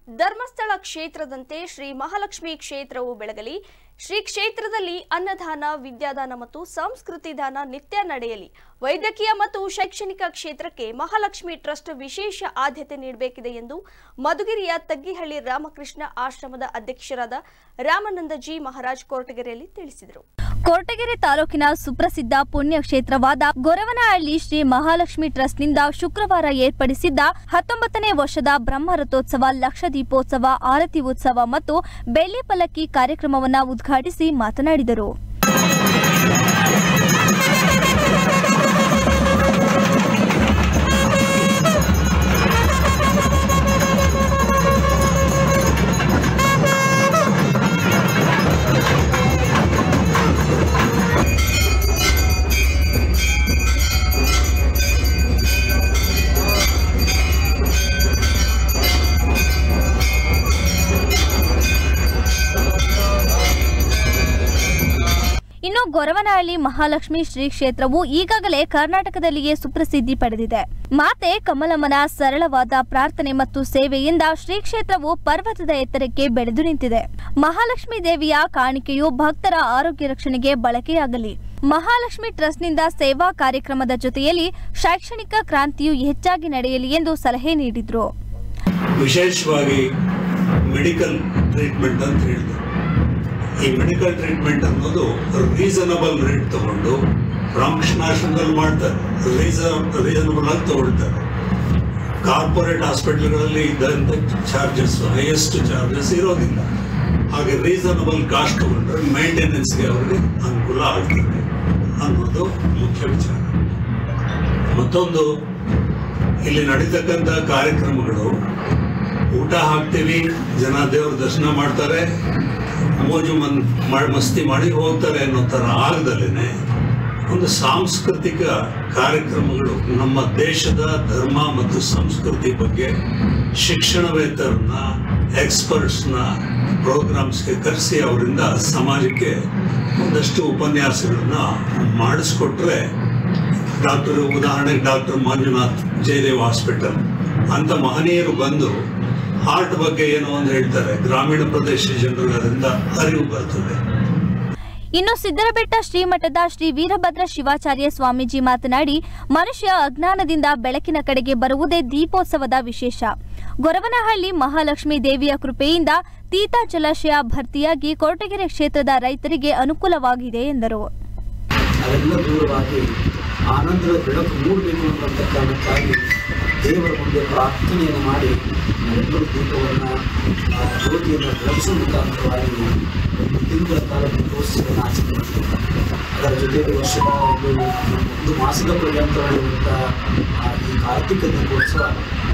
ಧರ್ಮಸ್ಥಳ ಕ್ಷೇತ್ರದಂತೆ ಶ್ರೀ ಮಹಾಲಕ್ಷ್ಮಿ ಕ್ಷೇತ್ರವು ಬೆಳಗಲಿ ಶ್ರೀ ಕ್ಷೇತ್ರದಲ್ಲಿ ಅನ್ನದಾನ ವಿದ್ಯಾದಾನ ಮತ್ತು ಸಂಸ್ಕೃತಿ ದಾನ ನಿತ್ಯ ನಡೆಯಲಿ ವೈದ್ಯಕೀಯ ಮತ್ತು ಶೈಕ್ಷಣಿಕ ಕ್ಷೇತ್ರಕ್ಕೆ ಮಹಾಲಕ್ಷ್ಮಿ ಟ್ರಸ್ಟ್ ವಿಶೇಷ ಆದ್ಯತೆ ನೀಡಬೇಕಿದೆ ಎಂದು ಮಧುಗಿರಿಯ ತಗ್ಗಿಹಳ್ಳಿ ರಾಮಕೃಷ್ಣ ಆಶ್ರಮದ ಅಧ್ಯಕ್ಷರಾದ ರಾಮಾನಂದಜಿ ಮಹಾರಾಜ್ ಕೊರಟಗೆರೆಯಲ್ಲಿ ತಿಳಿಸಿದರು ಕೊರಟಗೆರೆ ತಾಲೂಕಿನ ಸುಪ್ರಸಿದ್ಧ ಪುಣ್ಯಕ್ಷೇತ್ರವಾದ ಗೊರವನಹಳ್ಳಿ ಶ್ರೀ ಮಹಾಲಕ್ಷ್ಮಿ ಟ್ರಸ್ಟ್ನಿಂದ ಶುಕ್ರವಾರ ಏರ್ಪಡಿಸಿದ್ದ ಹತ್ತೊಂಬತ್ತನೇ ವರ್ಷದ ಬ್ರಹ್ಮ ರಥೋತ್ಸವ ಲಕ್ಷ ದೀಪೋತ್ಸವ ಆರತಿ ಉತ್ಸವ ಮತ್ತು ಬೆಳ್ಳಿ ಪಲ್ಲಕ್ಕಿ ಕಾರ್ಯಕ್ರಮವನ್ನು ಉದ್ಘಾಟಿಸಿ ಮಾತನಾಡಿದರು ಇನ್ನು ಗೊರವನಹಳ್ಳಿ ಮಹಾಲಕ್ಷ್ಮಿ ಶ್ರೀ ಕ್ಷೇತ್ರವು ಈಗಾಗಲೇ ಕರ್ನಾಟಕದಲ್ಲಿಯೇ ಸುಪ್ರಸಿದ್ಧಿ ಪಡೆದಿದೆ ಮಾತೆ ಕಮಲಮ್ಮನ ಸರಳವಾದ ಪ್ರಾರ್ಥನೆ ಮತ್ತು ಸೇವೆಯಿಂದ ಶ್ರೀ ಕ್ಷೇತ್ರವು ಪರ್ವತದ ಎತ್ತರಕ್ಕೆ ಬೆಳೆದು ನಿಂತಿದೆ ಮಹಾಲಕ್ಷ್ಮಿ ದೇವಿಯ ಕಾಣಿಕೆಯು ಭಕ್ತರ ಆರೋಗ್ಯ ರಕ್ಷಣೆಗೆ ಬಳಕೆಯಾಗಲಿ ಮಹಾಲಕ್ಷ್ಮಿ ಟ್ರಸ್ಟ್ನಿಂದ ಸೇವಾ ಕಾರ್ಯಕ್ರಮದ ಜೊತೆಯಲ್ಲಿ ಶೈಕ್ಷಣಿಕ ಕ್ರಾಂತಿಯು ಹೆಚ್ಚಾಗಿ ನಡೆಯಲಿ ಎಂದು ಸಲಹೆ ನೀಡಿದರು ವಿಶೇಷವಾಗಿ ಮೆಡಿಕಲ್ ಟ್ರೀಟ್ಮೆಂಟ್ ಅಂತ ಹೇಳಿದ್ರು ಈ ಮೆಡಿಕಲ್ ಟ್ರೀಟ್ಮೆಂಟ್ ಅನ್ನೋದು ರೀಸನಬಲ್ ರೇಟ್ ತಗೊಂಡು ರಾಮಕೃಷ್ಣಾಶ್ರಮದಲ್ಲಿ ಮಾಡ್ತಾರೆ ರೀಸನ್ ರೀಸನಬಲ್ ಆಗಿ ತಗೊಳ್ತಾರೆ ಕಾರ್ಪೊರೇಟ್ ಹಾಸ್ಪಿಟಲ್ಗಳಲ್ಲಿ ಇದ್ದಂಥ ಚಾರ್ಜಸ್ ಹೈಯೆಸ್ಟ್ ಚಾರ್ಜಸ್ ಇರೋದಿಲ್ಲ ಹಾಗೆ ರೀಸನಬಲ್ ಕಾಸ್ಟ್ ತಗೊಂಡ್ರೆ ಮೇಂಟೆನೆನ್ಸ್ಗೆ ಅವರಿಗೆ ಅನುಕೂಲ ಆಗ್ತದೆ ಅನ್ನೋದು ಮುಖ್ಯ ವಿಚಾರ ಮತ್ತೊಂದು ಇಲ್ಲಿ ನಡೀತಕ್ಕಂಥ ಕಾರ್ಯಕ್ರಮಗಳು ಊಟ ಹಾಕ್ತೀವಿ ಜನ ದೇವ್ರ ದರ್ಶನ ಮಾಡ್ತಾರೆ ಮೋಜು ಮನ್ ಮಾಡಿ ಮಸ್ತಿ ಮಾಡಿ ಹೋಗ್ತಾರೆ ಅನ್ನೋ ಥರ ಆಗದಲ್ಲೇ ಒಂದು ಸಾಂಸ್ಕೃತಿಕ ಕಾರ್ಯಕ್ರಮಗಳು ನಮ್ಮ ದೇಶದ ಧರ್ಮ ಮತ್ತು ಸಂಸ್ಕೃತಿ ಬಗ್ಗೆ ಶಿಕ್ಷಣವೇತ್ತರನ್ನ ಎಕ್ಸ್ಪರ್ಟ್ಸ್ನ ಪ್ರೋಗ್ರಾಮ್ಸ್ಗೆ ಕರೆಸಿ ಅವರಿಂದ ಸಮಾಜಕ್ಕೆ ಒಂದಷ್ಟು ಉಪನ್ಯಾಸಗಳನ್ನ ಮಾಡಿಸ್ಕೊಟ್ರೆ ಡಾಕ್ಟರ್ ಉದಾಹರಣೆಗೆ ಡಾಕ್ಟರ್ ಮಂಜುನಾಥ್ ಜಯದೇವ್ ಹಾಸ್ಪಿಟಲ್ ಅಂತ ಮಹನೀಯರು ಬಂದು ಹಾರ್ಟ್ ಬಗ್ಗೆ ಏನೋ ಒಂದು ಹೇಳ್ತಾರೆ ಗ್ರಾಮೀಣ ಪ್ರದೇಶ ಜನರಿಗೆ ಅದರಿಂದ ಅರಿವು ಬರ್ತದೆ ಇನ್ನು ಸಿದ್ದರಬೆಟ್ಟ ಶ್ರೀಮಠದ ಶ್ರೀ ವೀರಭದ್ರ ಶಿವಾಚಾರ್ಯ ಸ್ವಾಮೀಜಿ ಮಾತನಾಡಿ ಮನುಷ್ಯ ಅಜ್ಞಾನದಿಂದ ಬೆಳಕಿನ ಕಡೆಗೆ ಬರುವುದೇ ದೀಪೋತ್ಸವದ ವಿಶೇಷ ಗೊರವನಹಳ್ಳಿ ಮಹಾಲಕ್ಷ್ಮಿ ದೇವಿಯ ಕೃಪೆಯಿಂದ ತೀತಾ ಜಲಾಶಯ ಭರ್ತಿಯಾಗಿ ಕೊರಟಗೆರೆ ಕ್ಷೇತ್ರದ ರೈತರಿಗೆ ಅನುಕೂಲವಾಗಿದೆ ಎಂದರು ಅವೆಲ್ಲ ದೂರವಾಗಿ ಆನಂದದ ಬೆಳಕು ಮೂಡಬೇಕು ಅನ್ನುವಂಥ ಕಾರಣಕ್ಕಾಗಿ ದೇವರ ಮುಂದೆ ಪ್ರಾರ್ಥನೆಯನ್ನು ಮಾಡಿ ನಾವೆಲ್ಲರೂ ದೀಪವನ್ನು ಆ ಜ್ಯೋತಿಯನ್ನು ಬೆಳಗಿಸುವ ಮುಖಾಂತರವಾಗಿ ಒಂದು ತಿಂಗಳ ಕಾಲ ದೀಪೋತ್ಸವವನ್ನು ಆಚರಣೆ ಮಾಡ್ತೀವಿ ಅದರ ಜೊತೆಗೆ ವರ್ಷದ ಒಂದು ಒಂದು ಮಾಸದ ಪರ್ಯಂತ ನಡೆಯುವಂಥ ಆ ಈ ಕಾರ್ತಿಕ ದೀಪೋತ್ಸವ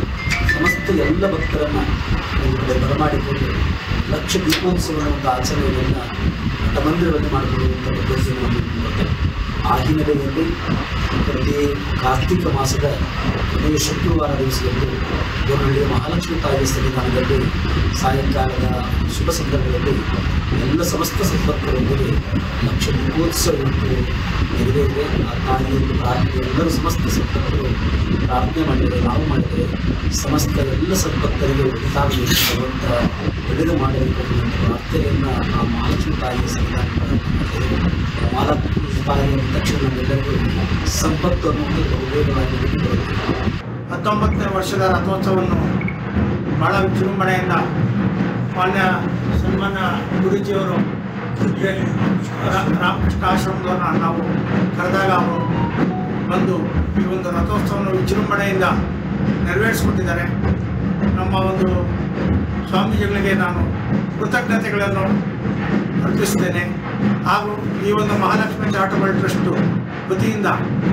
ಸಮಸ್ತ ಎಲ್ಲ ಭಕ್ತರನ್ನು ಒಂದು ಕಡೆ ಬರಮಾಡಿಕೊಂಡು ಲಕ್ಷ ದೀಪೋತ್ಸವದ ಒಂದು ಆಚರಣೆಯನ್ನು ಮಠಮಂದಿರದಲ್ಲಿ ಮಾಡಿಕೊಳ್ಳುವಂಥ ಉದ್ದೇಶವನ್ನು ಹೊಂದಿದೆ. ಆ ಹಿನ್ನೆಲೆಯಲ್ಲಿ ಪ್ರತಿ ಕಾರ್ತಿಕ ಮಾಸದ ಕೊನೆಯ ಶುಕ್ರವಾರ ದಿವಸದಂದು ಗೋರಹಳ್ಳಿಯ ಮಹಾಲಕ್ಷ್ಮಿ ತಾಯಿ ಸನ್ನಿಧಾನದಲ್ಲಿ ಸಾಯಂಕಾಲದ ಶುಭ ಸಂದರ್ಭದಲ್ಲಿ ಎಲ್ಲ ಸಮಸ್ತ ಸಂಪರ್ಕರೊಂದಿಗೆ ಲಕ್ಷ ದೀಪೋತ್ಸವ ಇವತ್ತು ನೆರವೇರಿದೆ ಆ ತಾಯಿಯನ್ನು ಪ್ರಾರ್ಥನೆ ಎಲ್ಲರೂ ಸಮಸ್ತ ಸಂಪರ್ಕರು ಪ್ರಾರ್ಥನೆ ಮಾಡಿದರೆ ನಾವು ಮಾಡಿದರೆ ಸಮಸ್ತ ಎಲ್ಲ ಸಂಪತ್ತರಿಗೆ ಒಳಿತಾಗಲಿ ಭಗವಂತ ಒಳ್ಳೆಯದು ಮಾಡಬೇಕು ಅನ್ನುವಂಥ ಪ್ರಾರ್ಥನೆಯನ್ನು ಆ ಮಹಾಲಕ್ಷ್ಮಿ ತಾಯಿಯ ಸನ್ನಿಧಾನ ಮಹಾಲಕ್ಷ್ಮಿ ತಾಯಿ ಅಂದ ತಕ್ಷಣ ನಮ್ಮೆಲ್ಲರಿಗೂ ಸಂಪತ್ತು ಅನ್ನುವಂಥದ್ದು ಬಹುಬೇಗವಾಗಿ ಬರುತ್ತೆ ಹತ್ತೊಂಬತ್ತನೇ ವರ್ಷದ ರಥೋತ್ಸವವನ್ನು ಬಹಳ ವಿಜೃಂಭಣೆಯಿಂದ ಮಾನ್ಯ ಸನ್ಮಾನ್ಯ ಗುರೂಜಿಯವರು ಇಲ್ಲಿ ರಾ- ರಾಮಕೃಷ್ಣ ಆಶ್ರಮದವ್ರನ್ನ ನಾವು ಕರೆದಾಗ ಅವರು ಬಂದು ಈ ಒಂದು ರಥೋತ್ಸವವನ್ನು ವಿಜೃಂಭಣೆಯಿಂದ ನೆರವೇರಿಸಿಕೊಟ್ಟಿದ್ದಾರೆ ನಮ್ಮ ಒಂದು ಸ್ವಾಮೀಜಿಗಳಿಗೆ ನಾನು ಕೃತಜ್ಞತೆಗಳನ್ನು ಅರ್ಪಿಸ್ತೇನೆ ಹಾಗೂ ಈ ಒಂದು ಮಹಾಲಕ್ಷ್ಮಿ ಚಾರಿಟಬಲ್ ಟ್ರಸ್ಟು ವತಿಯಿಂದ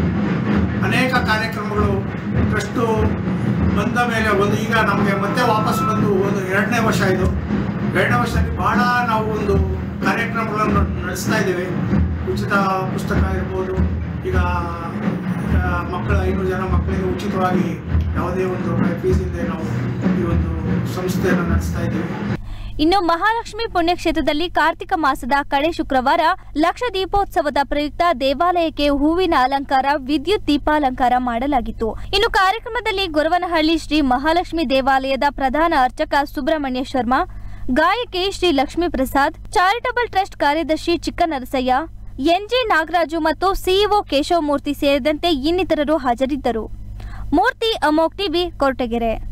ಅನೇಕ ಕಾರ್ಯಕ್ರಮಗಳು ಟ್ರಸ್ಟು ಬಂದ ಮೇಲೆ ಒಂದು ಈಗ ನಮಗೆ ಮತ್ತೆ ವಾಪಸ್ ಬಂದು ಒಂದು ಎರಡನೇ ವರ್ಷ ಇದು ಎರಡನೇ ವರ್ಷದಲ್ಲಿ ಬಹಳ ನಾವು ಒಂದು ಕಾರ್ಯಕ್ರಮಗಳನ್ನು ನಡೆಸ್ತಾ ಇದ್ದೇವೆ ಉಚಿತ ಪುಸ್ತಕ ಇರ್ಬೋದು ಈಗ ಆ, ಮಕ್ಕಳ ಐನೂರು ಜನ ಮಕ್ಕಳಿಗೆ ಉಚಿತವಾಗಿ ಯಾವುದೇ ಒಂದು ರೂಪಾಯಿ ಫೀಸ್ ಇಲ್ಲದೆ ನಾವು ಈ ಒಂದು ಸಂಸ್ಥೆಯನ್ನು ನಡೆಸ್ತಾ ಇದ್ದೇವೆ ಇನ್ನು ಮಹಾಲಕ್ಷ್ಮಿ ಪುಣ್ಯಕ್ಷೇತ್ರದಲ್ಲಿ ಕಾರ್ತಿಕ ಮಾಸದ ಕಡೆ ಶುಕ್ರವಾರ ಲಕ್ಷ ದೀಪೋತ್ಸವದ ಪ್ರಯುಕ್ತ ದೇವಾಲಯಕ್ಕೆ ಹೂವಿನ ಅಲಂಕಾರ ವಿದ್ಯುತ್ ದೀಪಾಲಂಕಾರ ಮಾಡಲಾಗಿತ್ತು ಇನ್ನು ಕಾರ್ಯಕ್ರಮದಲ್ಲಿ ಗೊರವನಹಳ್ಳಿ ಶ್ರೀ ಮಹಾಲಕ್ಷ್ಮಿ ದೇವಾಲಯದ ಪ್ರಧಾನ ಅರ್ಚಕ ಸುಬ್ರಹ್ಮಣ್ಯ ಶರ್ಮಾ ಗಾಯಕಿ ಶ್ರೀ ಲಕ್ಷ್ಮೀ ಪ್ರಸಾದ್ ಚಾರಿಟಬಲ್ ಟ್ರಸ್ಟ್ ಕಾರ್ಯದರ್ಶಿ ಚಿಕ್ಕನರಸಯ್ಯ ಎನ್ಜಿ ನಾಗರಾಜು ಮತ್ತು ಸಿಇಒ ಕೇಶವಮೂರ್ತಿ ಸೇರಿದಂತೆ ಇನ್ನಿತರರು ಹಾಜರಿದ್ದರು ಮೂರ್ತಿ ಅಮೋಕ್ ಟಿವಿ ಕೊರಟಗೆರೆ